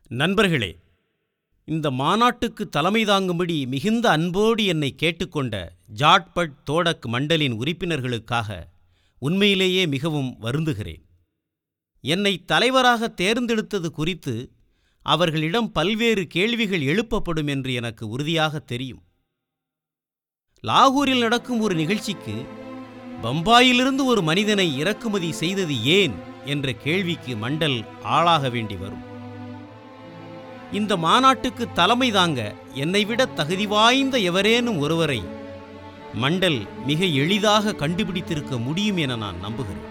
நண்பர்களே இந்த மாநாட்டுக்கு தலைமை தாங்கும்படி மிகுந்த அன்போடு என்னை கேட்டுக்கொண்ட ஜாட்பட் தோடக் மண்டலின் உறுப்பினர்களுக்காக உண்மையிலேயே மிகவும் வருந்துகிறேன் என்னை தலைவராக தேர்ந்தெடுத்தது குறித்து அவர்களிடம் பல்வேறு கேள்விகள் எழுப்பப்படும் என்று எனக்கு உறுதியாக தெரியும் லாகூரில் நடக்கும் ஒரு நிகழ்ச்சிக்கு பம்பாயிலிருந்து ஒரு மனிதனை இறக்குமதி செய்தது ஏன் என்ற கேள்விக்கு மண்டல் ஆளாக வேண்டி வரும் இந்த மாநாட்டுக்கு தலைமை தாங்க என்னை விட தகுதி வாய்ந்த எவரேனும் ஒருவரை மண்டல் மிக எளிதாக கண்டுபிடித்திருக்க முடியும் என நான் நம்புகிறேன்